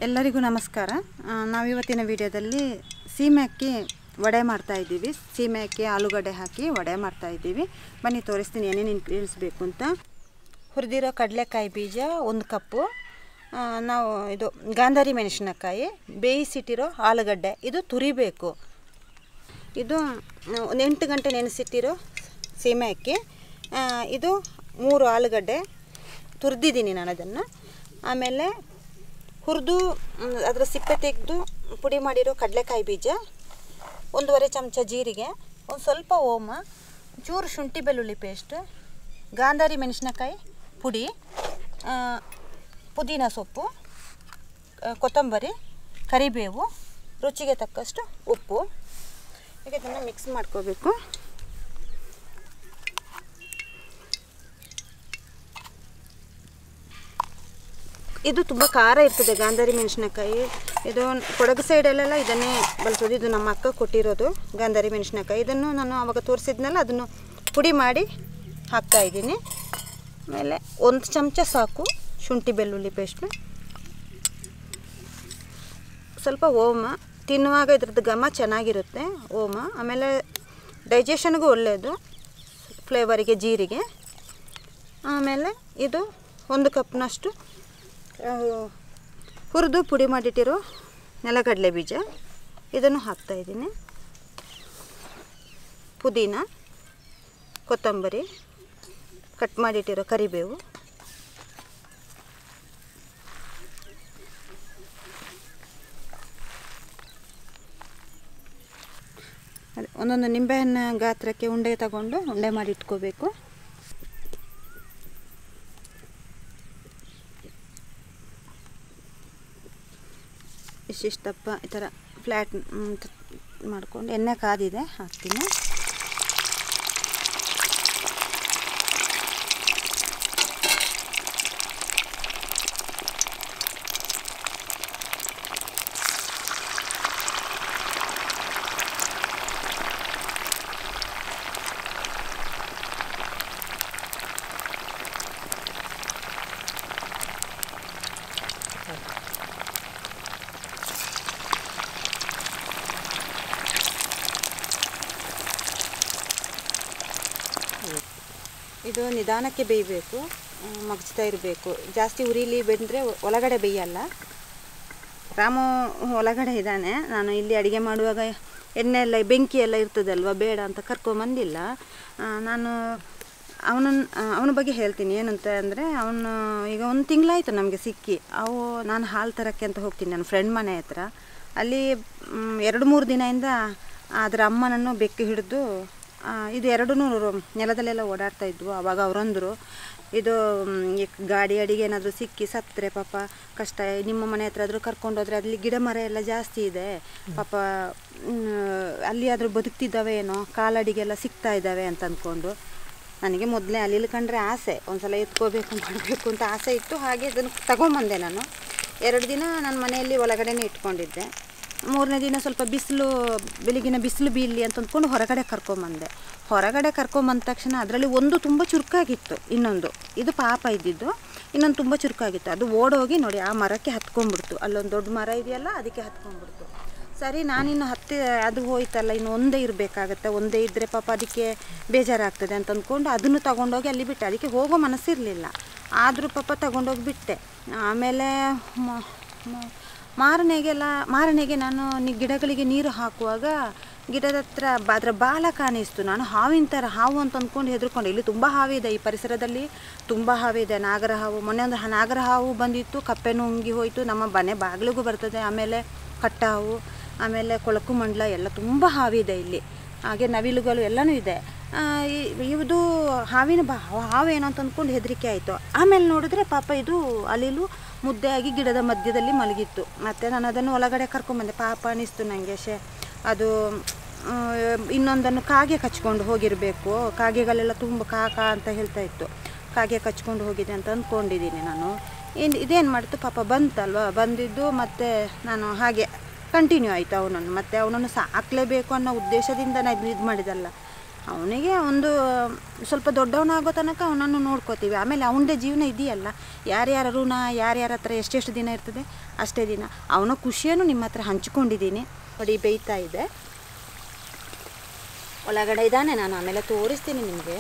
ಎಲ್ಲರಿಗೂ ನಮಸ್ಕಾರ ಆ, ನಾವಿವತ್ತಿನ ವಿಡಿಯೋದಲ್ಲಿ ಸೀಮೆ ಅಕ್ಕಿ ವಡೆ ಮಾಡ್ತಾ ಇದ್ದೀವಿ ಸೀಮೆ ಅಕ್ಕಿ ಆಲೂಗಡ್ಡೆ ಹಾಕಿ ವಡೆ ಮಾಡ್ತಾ ಇದ್ದೀವಿ ಬನ್ನಿ ತೋರಿಸ್ತೀನಿ ಏನೇನು ಇಂಗ್ರೀಡಿಯೆಂಟ್ಸ್ ಬೇಕು ಅಂತ ಹುರಿದಿರೋ ಕಡಲೆಕಾಯಿ ಬೀಜ ಒಂದು ಕಪ್ಪು ಆ, ನಾವು ಇದು ಗಾಂಧಾರಿ ಮೆಣಸಿನಕಾಯಿ ಬೇಯಿಸಿಟ್ಟಿರೋ ಆಲೂಗಡ್ಡೆ ಇದು ತುರಿಬೇಕು ಇದು ಆ, ಒಂದು ಎಂಟು ಗಂಟೆ ನೆನೆಸಿಟ್ಟಿರೋ ಸೀಮೆ ಅಕ್ಕಿ ಆ, ಇದು ಮೂರು ಆಲೂಗಡ್ಡೆ ತುರಿದಿದ್ದೀನಿ ನಾನು ಅದನ್ನು ಆಮೇಲೆ ಹುರಿದು ಅದರ ಸಿಪ್ಪೆ ತೆಗೆದು ಪುಡಿ ಮಾಡಿರೋ ಕಡಲೆಕಾಯಿ ಬೀಜ ಒಂದೂವರೆ ಚಮಚ ಜೀರಿಗೆ ಒಂದು ಸ್ವಲ್ಪ ಓಮ ಚೂರು ಶುಂಠಿ ಬೆಳ್ಳುಳ್ಳಿ ಪೇಸ್ಟ್ ಗಾಂಧಾರಿ ಮೆಣಸಿನಕಾಯಿ ಪುಡಿ ಆ, ಪುದೀನ ಸೊಪ್ಪು ಆ, ಕೊತ್ತಂಬರಿ ಕರಿಬೇವು ರುಚಿಗೆ ತಕ್ಕಷ್ಟು ಉಪ್ಪು ಈಗ ಇದನ್ನು ಮಿಕ್ಸ್ ಮಾಡ್ಕೋಬೇಕು ಇದು ತುಂಬ ಖಾರ ಇರ್ತದೆ ಗಾಂಧಾರಿ ಮೆಣಸಿನಕಾಯಿ ಇದು ಕೊಡಗು ಸೈಡಲ್ಲೆಲ್ಲ ಇದನ್ನೇ ಬಳಸೋದು ಇದು ನಮ್ಮ ಅಕ್ಕ ಕೊಟ್ಟಿರೋದು ಗಾಂಧಾರಿ ಮೆಣಸಿನಕಾಯಿ ಇದನ್ನು ನಾನು ಆವಾಗ ತೋರಿಸಿದ್ನಲ್ಲ ಅದನ್ನು ಪುಡಿ ಮಾಡಿ ಹಾಕ್ತಾ ಇದ್ದೀನಿ ಆಮೇಲೆ ಒಂದು ಚಮಚ ಸಾಕು ಶುಂಠಿ ಬೆಳ್ಳುಳ್ಳಿ ಪೇಸ್ಟು ಸ್ವಲ್ಪ ಓಮ ತಿನ್ನುವಾಗ ಇದ್ರದ್ದು ಘಮ ಚೆನ್ನಾಗಿರುತ್ತೆ ಓಮ ಆಮೇಲೆ ಡೈಜೆಷನ್ಗೂ ಒಳ್ಳೆಯದು ಫ್ಲೇವರಿಗೆ ಜೀರಿಗೆ ಆಮೇಲೆ ಇದು ಒಂದು ಕಪ್ನಷ್ಟು ಹುರಿದು ಪುಡಿ ಮಾಡಿಟ್ಟಿರೋ ನೆಲಗಡಲೆ ಬೀಜ ಇದನ್ನು ಹಾಕ್ತಾಯಿದ್ದೀನಿ ಪುದೀನ ಕೊತ್ತಂಬರಿ ಕಟ್ ಮಾಡಿಟ್ಟಿರೋ ಕರಿಬೇವು ಅದೇ ಒಂದೊಂದು ನಿಂಬೆಹಣ್ಣು ಗಾತ್ರಕ್ಕೆ ಉಂಡೆ ತಗೊಂಡು ಉಂಡೆ ಮಾಡಿ ಇಟ್ಕೋಬೇಕು ಇಷ್ಟಿಷ್ಟಪ್ಪ ಈ ಥರ ಫ್ಲ್ಯಾಟ್ ಮಾಡ್ಕೊಂಡು ಎಣ್ಣೆ ಕಾದಿದೆ ಹಾಕ್ತೀನಿ ಇದು ನಿಧಾನಕ್ಕೆ ಬೇಯಬೇಕು ಮಗ್ಚ್ತಾ ಇರಬೇಕು ಜಾಸ್ತಿ ಉರಿಲಿ ಬೆಂದರೆ ಒಳಗಡೆ ಬೇಯಲ್ಲ ರಾಮು ಒಳಗಡೆ ಇದ್ದಾನೆ ನಾನು ಇಲ್ಲಿ ಅಡುಗೆ ಮಾಡುವಾಗ ಎಣ್ಣೆ ಎಲ್ಲ ಬೆಂಕಿ ಎಲ್ಲ ಇರ್ತದಲ್ವ ಬೇಡ ಅಂತ ಕರ್ಕೊಂಬಂದಿಲ್ಲ ಆ, ನಾನು ಅವನನ್ನು ಅವನ ಬಗ್ಗೆ ಹೇಳ್ತೀನಿ ಏನಂತ ಅಂದರೆ ಅವನು ಈಗ ಒಂದು ತಿಂಗಳಾಯಿತು ನಮಗೆ ಸಿಕ್ಕಿ ಅವು ನಾನು ಹಾಲು ತರೋಕ್ಕೆ ಅಂತ ಹೋಗ್ತೀನಿ ನನ್ನ ಫ್ರೆಂಡ್ ಮನೆ ಹತ್ರ ಅಲ್ಲಿ ಮ್, ಎರಡು ಮೂರು ದಿನದಿಂದ ಅದರ ಅಮ್ಮನನ್ನು ಬೆಕ್ಕು ಹಿಡಿದು ಆ, ಇದು ಎರಡೂ ನೆಲದಲ್ಲೆಲ್ಲ ಓಡಾಡ್ತಾ ಇದ್ವು ಆವಾಗ ಅವರಂದರು ಇದು ಮ್, ಈ ಗಾಡಿ ಅಡಿಗೆ ಏನಾದರೂ ಸಿಕ್ಕಿ ಸತ್ತರೆ ಪಾಪ ಕಷ್ಟ ನಿಮ್ಮ ಮನೆ ಹತ್ರ ಆದರೂ ಕರ್ಕೊಂಡೋದ್ರೆ ಅಲ್ಲಿ ಗಿಡ ಮರ ಎಲ್ಲ ಜಾಸ್ತಿ ಇದೆ ಪಾಪ ಮ್, ಅಲ್ಲಿ ಆದರೂ ಬದುಕ್ತಿದ್ದಾವೆ ಏನೋ ಕಾಲಡಿಗೆಲ್ಲ ಸಿಗ್ತಾ ಇದ್ದಾವೆ ಅಂತ ಅಂದ್ಕೊಂಡು ನನಗೆ ಮೊದಲೇ ಅಲ್ಲಿ ಕಂಡ್ರೆ ಆಸೆ ಒಂದ್ಸಲ ಎತ್ಕೋಬೇಕು ಮಾಡಬೇಕು ಅಂತ ಆಸೆ ಇತ್ತು ಹಾಗೆ ಅದನ್ನು ತಗೊಂಬಂದೆ ನಾನು ಎರಡು ದಿನ ನನ್ನ ಮನೆಯಲ್ಲಿ ಒಳಗಡೆನೇ ಇಟ್ಕೊಂಡಿದ್ದೆ ಮೂರನೇ ದಿನ ಸ್ವಲ್ಪ ಬಿಸಿಲು ಬೆಳಗಿನ ಬಿಸಿಲು ಬೀಳಲಿ ಅಂತ ಅಂದ್ಕೊಂಡು ಹೊರಗಡೆ ಕರ್ಕೊಂಬಂದೆ ಹೊರಗಡೆ ಕರ್ಕೊಂಬಂದ ತಕ್ಷಣ ಅದರಲ್ಲಿ ಒಂದು ತುಂಬ ಚುರುಕಾಗಿತ್ತು ಇನ್ನೊಂದು ಇದು ಪಾಪ ಇದ್ದಿದ್ದು ಇನ್ನೊಂದು ತುಂಬ ಚುರುಕಾಗಿತ್ತು ಅದು ಓಡೋಗಿ ನೋಡಿ ಆ ಮರಕ್ಕೆ ಹತ್ಕೊಂಡ್ಬಿಡ್ತು ಅಲ್ಲೊಂದು ದೊಡ್ಡ ಮರ ಇದೆಯಲ್ಲ ಅದಕ್ಕೆ ಹತ್ಕೊಂಡ್ಬಿಡ್ತು ಸರಿ ನಾನಿನ್ನು ಹತ್ತಿ ಅದು ಹೋಯ್ತಲ್ಲ ಇನ್ನು ಒಂದೇ ಇರಬೇಕಾಗತ್ತೆ ಒಂದೇ ಇದ್ದರೆ ಪಾಪ ಅದಕ್ಕೆ ಬೇಜಾರಾಗ್ತದೆ ಅಂತ ಅಂದ್ಕೊಂಡು ಅದನ್ನು ತಗೊಂಡೋಗಿ ಅಲ್ಲಿ ಬಿಟ್ಟೆ ಅದಕ್ಕೆ ಹೋಗೋ ಮನಸ್ಸಿರಲಿಲ್ಲ ಆದರೂ ಪಾಪ ತಗೊಂಡೋಗಿ ಬಿಟ್ಟೆ ಆಮೇಲೆ ಮ- ಮ- ಮಾರನೆಗೆಲ್ಲ ಮಾರನೆಗೆ ನಾನು ನಿ- ಗಿಡಗಳಿಗೆ ನೀರು ಹಾಕುವಾಗ ಗಿಡದ ಹತ್ರ ಬ- ಅದರ ಬಾಲ ಕಾಣಿಸ್ತು ನಾನು ಹಾವಿನ ಥರ ಹಾವು ಅಂತ ಅಂದ್ಕೊಂಡು ಹೆದರ್ಕೊಂಡೆ ಇಲ್ಲಿ ತುಂಬ ಹಾವಿದೆ ಈ ಪರಿಸರದಲ್ಲಿ ತುಂಬ ಹಾವಿದೆ ನಾಗರ ಹಾವು ಮೊನ್ನೆ ಒಂದು ಹ- ನಾಗರ ಹಾವು ಬಂದಿತ್ತು ಕಪ್ಪೆ ನುಂಗಿ ಹೋಯಿತು ನಮ್ಮ ಮನೆ ಬಾಗಿಲಿಗೂ ಬರ್ತದೆ ಆಮೇಲೆ ಕಟ್ಟ ಹಾವು ಆಮೇಲೆ ಕೊಳಕು ಮಂಡಲ ಎಲ್ಲ ತುಂಬ ಹಾವಿದೆ ಇಲ್ಲಿ ಹಾಗೆ ನವಿಲುಗಳು ಎಲ್ಲನೂ ಇದೆ ಆ, ಇ- ಇದು ಹಾವಿನ ಬಾ ಹಾವೇನೋ ಅಂತ ಅಂದ್ಕೊಂಡು ಹೆದರಿಕೆ ಆಯಿತು ಆಮೇಲೆ ನೋಡಿದ್ರೆ ಪಾಪ ಇದು ಅಲ್ಲಿಲು ಮುದ್ದೆಯಾಗಿ ಗಿಡದ ಮಧ್ಯದಲ್ಲಿ ಮಲಗಿತ್ತು ಮತ್ತು ನಾನು ಅದನ್ನು ಒಳಗಡೆ ಕರ್ಕೊಂಬಂದೆ ಪಾಪ ಅನಿಸ್ತು ನನಗೆ ಶೇ ಅದು ಆ, ಇನ್ನೊಂದನ್ನು ಕಾಗೆ ಕಚ್ಕೊಂಡು ಹೋಗಿರಬೇಕು ಕಾಗೆಗಳೆಲ್ಲ ತುಂಬ ಕಾಕ ಅಂತ ಹೇಳ್ತಾ ಇತ್ತು ಕಾಗೆ ಕಚ್ಕೊಂಡು ಹೋಗಿದೆ ಅಂತ ಅಂದ್ಕೊಂಡಿದ್ದೀನಿ ನಾನು ಏನು ಇದೇನು ಮಾಡ್ತು ಪಾಪ ಬಂತಲ್ವ ಬಂದಿದ್ದು ಮತ್ತು ನಾನು ಹಾಗೆ ಕಂಟಿನ್ಯೂ ಆಯಿತು ಅವನನ್ನು ಮತ್ತು ಅವನನ್ನು ಸಾಕಲೇಬೇಕು ಅನ್ನೋ ಉದ್ದೇಶದಿಂದ ನಾನು ಇದು ಮಾಡಿದಲ್ಲ ಅವನಿಗೆ ಒಂದು ಸ್ವಲ್ಪ ದೊಡ್ಡವನಾಗೋ ತನಕ ಅವನನ್ನು ನೋಡ್ಕೋತೀವಿ ಆಮೇಲೆ ಅವನದೇ ಜೀವನ ಇದೆಯಲ್ಲ ಯಾರ್ಯಾರ ಋಣ ಯಾರ್ಯಾರ ಹತ್ರ ಎಷ್ಟೆಷ್ಟು ದಿನ ಇರ್ತದೆ ಅಷ್ಟೇ ದಿನ ಅವನ ಖುಷಿಯನ್ನು ನಿಮ್ಮ ಹತ್ರ ಹಂಚ್ಕೊಂಡಿದ್ದೀನಿ ನೋಡಿ ಬೇಯ್ತಾ ಇದೆ ಒಳಗಡೆ ಇದ್ದಾನೆ ನಾನು ಆಮೇಲೆ ತೋರಿಸ್ತೀನಿ ನಿಮಗೆ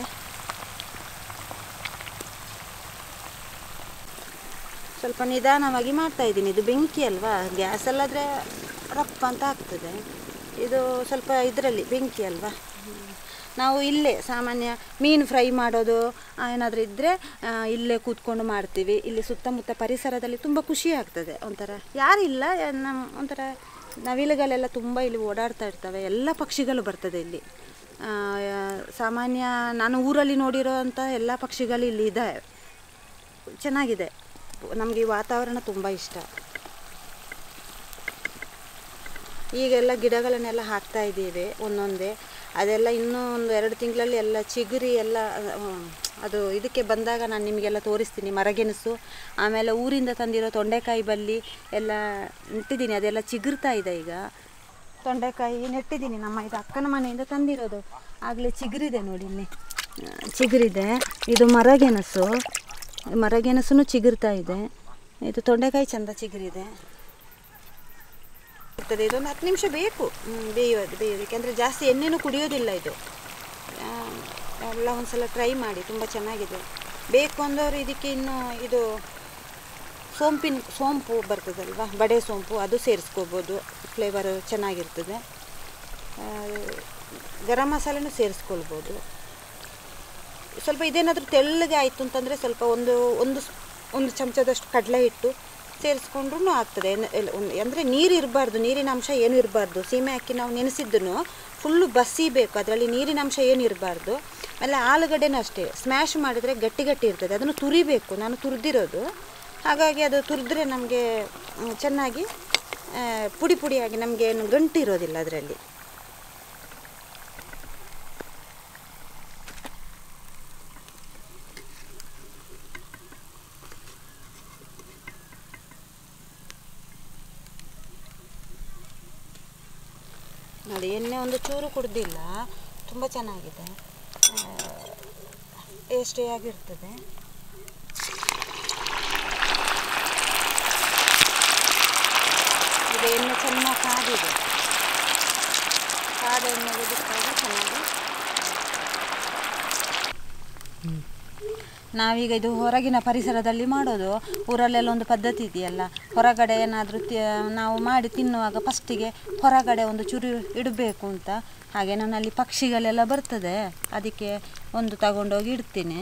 ಸ್ವಲ್ಪ ನಿಧಾನವಾಗಿ ಮಾಡ್ತಾ ಇದ್ದೀನಿ ಇದು ಬೆಂಕಿ ಅಲ್ವಾ ಗ್ಯಾಸಲ್ಲಾದರೆ ರಪ್ಪ ಅಂತ ಆಗ್ತದೆ ಇದು ಸ್ವಲ್ಪ ಇದರಲ್ಲಿ ಬೆಂಕಿ ಅಲ್ವಾ ಹ್ಮ್. ನಾವು ಇಲ್ಲೇ ಸಾಮಾನ್ಯ ಮೀನು ಫ್ರೈ ಮಾಡೋದು ಏನಾದರೂ ಇದ್ದರೆ ಇಲ್ಲೇ ಕೂತ್ಕೊಂಡು ಮಾಡ್ತೀವಿ ಇಲ್ಲಿ ಸುತ್ತಮುತ್ತ ಪರಿಸರದಲ್ಲಿ ತುಂಬ ಖುಷಿ ಆಗ್ತದೆ ಒಂಥರ ಯಾರಿಲ್ಲ ನಮ್ಮ ಒಂಥರ ನವಿಲುಗಳೆಲ್ಲ ತುಂಬ ಇಲ್ಲಿ ಓಡಾಡ್ತಾ ಇರ್ತವೆ ಎಲ್ಲ ಪಕ್ಷಿಗಳು ಬರ್ತದೆ ಇಲ್ಲಿ ಆ, ಸಾಮಾನ್ಯ ನಾನು ಊರಲ್ಲಿ ನೋಡಿರೋ ಅಂಥ ಎಲ್ಲ ಪಕ್ಷಿಗಳು ಇಲ್ಲಿ ಇದ್ದಾವೆ ಚೆನ್ನಾಗಿದೆ ನಮಗೆ ಈ ವಾತಾವರಣ ತುಂಬ ಇಷ್ಟ ಈಗೆಲ್ಲ ಗಿಡಗಳನ್ನೆಲ್ಲ ಹಾಕ್ತಾ ಇದ್ದೀವಿ ಒಂದೊಂದೇ ಅದೆಲ್ಲ ಇನ್ನೂ ಒಂದು ಎರಡು ತಿಂಗಳಲ್ಲಿ ಎಲ್ಲ ಚಿಗುರಿ ಎಲ್ಲ ಹ್ಮ್, ಅದು ಇದಕ್ಕೆ ಬಂದಾಗ ನಾನು ನಿಮಗೆಲ್ಲ ತೋರಿಸ್ತೀನಿ ಮರಗೆಣಸು ಆಮೇಲೆ ಊರಿಂದ ತಂದಿರೋ ತೊಂಡೆಕಾಯಿ ಬಲ್ಲಿ ಎಲ್ಲ ನೆಟ್ಟಿದ್ದೀನಿ ಅದೆಲ್ಲ ಚಿಗುರ್ತಾ ಇದೆ ಈಗ ತೊಂಡೆಕಾಯಿ ನೆಟ್ಟಿದ್ದೀನಿ ನಮ್ಮ ಇದು ಅಕ್ಕನ ಮನೆಯಿಂದ ತಂದಿರೋದು ಆಗಲೇ ಚಿಗುರಿದೆ ನೋಡಿ ಇಲ್ಲಿ ಆ, ಚಿಗುರಿದೆ ಇದು ಮರಗೆಣಸು ಮರಗೆಣಸು ಚಿಗುರ್ತಾ ಇದೆ ಇದು ತೊಂಡೆಕಾಯಿ ಚಂದ ಚಿಗುರಿದೆ ಇರ್ತದೆ ಇದೊಂದು ಹತ್ತು ನಿಮಿಷ ಬೇಕು ಹ್ಮ್, ಬೇಯೋದು ಬೇಯೋದಕ್ಕೆ ಅಂದರೆ ಜಾಸ್ತಿ ಎಣ್ಣೆನೂ ಕುಡಿಯೋದಿಲ್ಲ ಇದು ಆ, ಎಲ್ಲ ಒಂದ್ಸಲ ಟ್ರೈ ಮಾಡಿ ತುಂಬ ಚೆನ್ನಾಗಿದೆ ಬೇಕು ಅಂದವರು ಇದಕ್ಕೆ ಇನ್ನು ಇದು ಸೋಂಪಿನ ಸೋಂಪು ಬರ್ತದಲ್ವಾ ಬಡೆ ಸೋಂಪು ಅದು ಸೇರಿಸ್ಕೋಬೋದು ಫ್ಲೇವರ್ ಚೆನ್ನಾಗಿರ್ತದೆ ಆ, ಗರಂ ಮಸಾಲೆನೂ ಸೇರಿಸ್ಕೊಳ್ಬೋದು ಸ್ವಲ್ಪ ಇದೇನಾದರೂ ತೆಳ್ಳಗೆ ಆಯಿತು ಅಂತಂದರೆ ಸ್ವಲ್ಪ ಒಂದು ಒಂದು ಸ್- ಒಂದು ಚಮಚದಷ್ಟು ಕಡಲೆ ಹಿಟ್ಟು ಸೇರಿಸ್ಕೊಂಡ್ರೂ ಆಗ್ತದೆ ಅಂದರೆ ನೀರು ಇರಬಾರ್ದು ನೀರಿನ ಅಂಶ ಏನು ಇರಬಾರ್ದು ಸೀಮೆ ಅಕ್ಕಿ ನಾವು ನೆನೆಸಿದ್ದನ್ನು ಫುಲ್ಲು ಬಸಿಬೇಕು ಅದರಲ್ಲಿ ನೀರಿನ ಅಂಶ ಏನು ಇರಬಾರ್ದು ಆಮೇಲೆ ಆಲೂಗಡ್ಡೆನೂ ಅಷ್ಟೇ ಸ್ಮ್ಯಾಶ್ ಮಾಡಿದರೆ ಗಟ್ಟಿ ಗಟ್ಟಿ ಇರ್ತದೆ ಅದನ್ನು ತುರಿಬೇಕು ನಾನು ತುರಿದಿರೋದು ಹಾಗಾಗಿ ಅದು ತುರಿದ್ರೆ ನಮಗೆ ಚೆನ್ನಾಗಿ ಆ, ಪುಡಿ ಪುಡಿಯಾಗಿ ನಮಗೆ ಏನು ಗಂಟು ಇರೋದಿಲ್ಲ ಅದರಲ್ಲಿ ನೋಡಿ ಎಣ್ಣೆ ಒಂದು ಚೂರು ಕುಡ್ದಿಲ್ಲ ತುಂಬ ಚೆನ್ನಾಗಿದೆ ಟೇಸ್ಟಿಯಾಗಿರ್ತದೆ ಈಗ ಎಣ್ಣೆ ಚೆನ್ನಾಗಿ ಕಾದಿದೆ ಕಾದ ಎಣ್ಣೆಗೆ ಬಿಟ್ಟಾಗ ಚೆನ್ನಾಗಿ ನಾವೀಗ ಇದು ಹೊರಗಿನ ಪರಿಸರದಲ್ಲಿ ಮಾಡೋದು ಊರಲ್ಲೆಲ್ಲ ಒಂದು ಪದ್ಧತಿ ಇದೆಯಲ್ಲ ಹೊರಗಡೆ ಏನಾದರೂ ನಾವು ಮಾಡಿ ತಿನ್ನುವಾಗ ಫಸ್ಟಿಗೆ ಹೊರಗಡೆ ಒಂದು ಚುರು ಇಡಬೇಕು ಅಂತ ಹಾಗೆ ನನ್ನಲ್ಲಿ ಪಕ್ಷಿಗಳೆಲ್ಲ ಬರ್ತದೆ ಅದಕ್ಕೆ ಒಂದು ತಗೊಂಡೋಗಿ ಇಡ್ತೀನಿ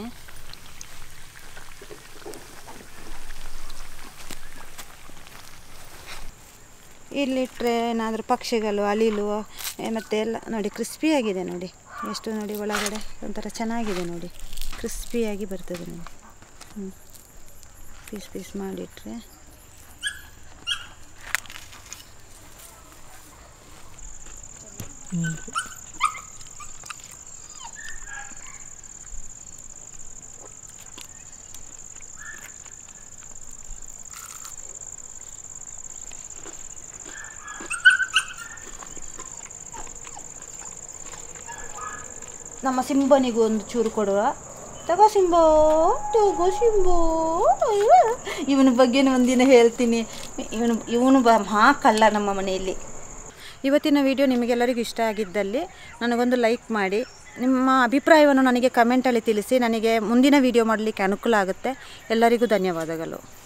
ಇಲ್ಲಿಟ್ಟರೆ ಏನಾದರೂ ಪಕ್ಷಿಗಳು ಅಳಿಲು ಮತ್ತು ಎಲ್ಲ ನೋಡಿ ಕ್ರಿಸ್ಪಿಯಾಗಿದೆ ನೋಡಿ ಎಷ್ಟು ನೋಡಿ ಒಳಗಡೆ ಒಂಥರ ಚೆನ್ನಾಗಿದೆ ನೋಡಿ ಕ್ರಿಸ್ಪಿಯಾಗಿ ಬರ್ತದೆ ನೋಡಿ ಹ್ಞೂ ಪೀಸ್ ಪೀಸ್ ಮಾಡಿಟ್ರೆ ನಮ್ಮ ಸಿಂಬನಿಗೂ ಒಂದು ಚೂರು ಕೊಡುವ ತಗೋ ಸಿಂಬೋ ತಗೋ ಸಿಂಬೋ ಅಯ್ಯೋ. ಇವನ ಬಗ್ಗೆನೂ ಒಂದಿನ ಹೇಳ್ತೀನಿ ಇವನು ಇವನು ಬ ಮಹಾ ಕಳ್ಳ ನಮ್ಮ ಮನೆಯಲ್ಲಿ ಇವತ್ತಿನ ವಿಡಿಯೋ ನಿಮಗೆಲ್ಲರಿಗೂ ಇಷ್ಟ ಆಗಿದ್ದಲ್ಲಿ ನನಗೊಂದು ಲೈಕ್ ಮಾಡಿ ನಿಮ್ಮ ಅಭಿಪ್ರಾಯವನ್ನು ನನಗೆ ಕಮೆಂಟಲ್ಲಿ ತಿಳಿಸಿ ನನಗೆ ಮುಂದಿನ ವಿಡಿಯೋ ಮಾಡಲಿಕ್ಕೆ ಅನುಕೂಲ ಆಗುತ್ತೆ ಎಲ್ಲರಿಗೂ ಧನ್ಯವಾದಗಳು